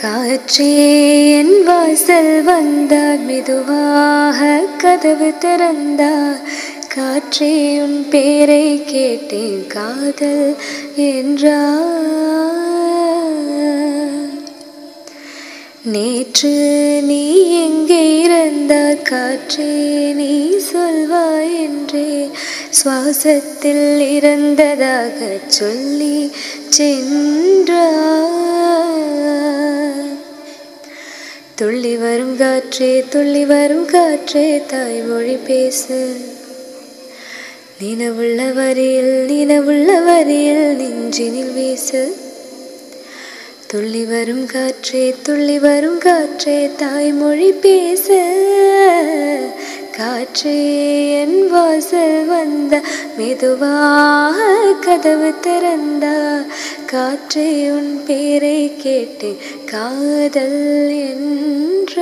காற்றே என் வாசல் வந்தார் மெதுவாக கதவு திறந்தார் காற்றே உன் பேரை கேட்டேன் காதல் என்றார் நேற்று நீ எங்கே இருந்தார் காற்றே நீ சொல்வாய் என்றே சுவாசத்தில் இறந்ததாக சொல்லி சென்றார் துள்ளி வரும் காற்றே துள்ளி வரும் காற்றே தாய்மொழி பேசு நினவுள்ள வரியில் நினவுள்ள வரியில் நெஞ்சினில் வீசு துள்ளி வரும் காற்றே துள்ளி வரும் காற்றே தாய்மொழி பேச காற்றே என் வாசல் வந்த மெதுவாக கதவு திறந்தா காற்றே உன் பேரை கேட்டு காதல் என்ற